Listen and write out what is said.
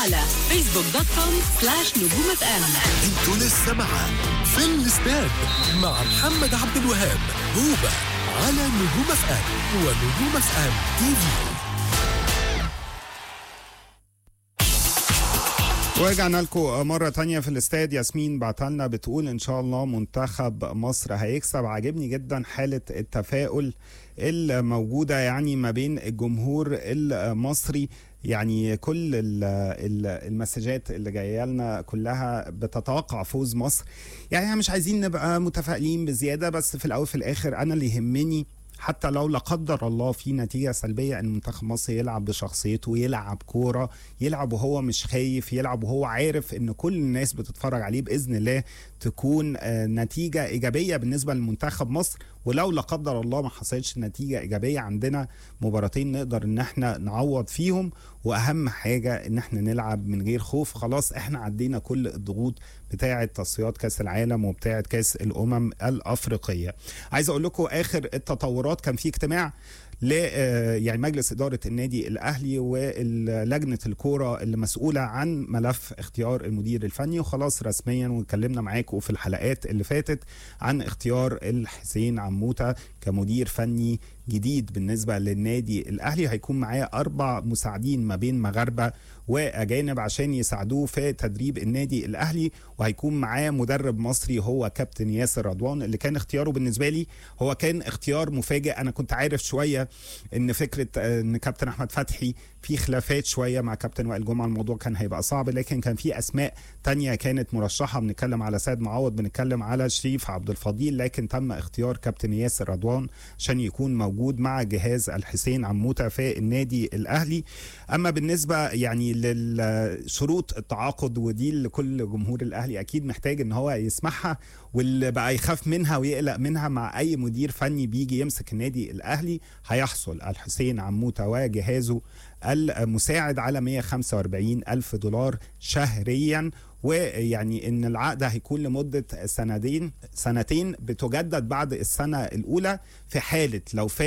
على فيسبوك دوت كوم سلاش نجوم اف ام انتوا لسه مع في الاستاد مع محمد عبد الوهاب هوبا على نجوم اف ام ونجوم اف ام تي في ورجعنا لكم مرة تانية في الاستاد ياسمين بعتلنا بتقول إن شاء الله منتخب مصر هيكسب عاجبني جدا حالة التفاؤل الموجودة يعني ما بين الجمهور المصري يعني كل ال- ال- المسجات اللي جايه لنا كلها بتتوقع فوز مصر يعني احنا مش عايزين نبقى متفائلين بزياده بس في الاول وفي الاخر انا اللي يهمني حتى لو لا قدر الله في نتيجه سلبيه ان منتخب مصر يلعب بشخصيته يلعب كوره يلعب وهو مش خايف يلعب وهو عارف ان كل الناس بتتفرج عليه باذن الله تكون آه، نتيجه ايجابيه بالنسبه لمنتخب مصر ولو لا قدر الله ما حصلتش نتيجه ايجابيه عندنا مباراتين نقدر ان احنا نعوض فيهم واهم حاجه ان احنا نلعب من غير خوف خلاص احنا عدينا كل الضغوط بتاعه تصفيات كاس العالم وبتاعه كاس الامم الافريقيه عايز اقول لكم اخر التطورات كان في اجتماع ل آه، يعني مجلس اداره النادي الاهلي ولجنه الكوره اللي مسؤوله عن ملف اختيار المدير الفني وخلاص رسميا واتكلمنا معاكم في الحلقات اللي فاتت عن اختيار الحسين عموته كمدير فني جديد بالنسبه للنادي الاهلي هيكون معاه اربع مساعدين ما بين مغاربه واجانب عشان يساعدوه في تدريب النادي الاهلي وهيكون معاه مدرب مصري هو كابتن ياسر رضوان اللي كان اختياره بالنسبه لي هو كان اختيار مفاجئ انا كنت عارف شويه ان فكره آه، ان كابتن احمد فتحي في خلافات شويه مع كابتن وائل جمعه الموضوع كان هيبقى صعب لكن كان في اسماء تانية كانت مرشحه بنتكلم على سيد معوض بنتكلم على شريف عبد الفضيل لكن تم اختيار كابتن ياسر رضوان عشان يكون موجود مع جهاز الحسين عموته في النادي الاهلي اما بالنسبه يعني للشروط التعاقد ودي اللي كل جمهور الاهلي اكيد محتاج ان هو يسمعها واللي بقى يخاف منها ويقلق منها مع اي مدير فني بيجي يمسك النادي الاهلي هيحصل الحسين عموته وجهازه المساعد على 145 ألف دولار شهريا ويعني ان العقد هيكون لمده سنتين سنتين بتجدد بعد السنه الاولى في حاله لو فات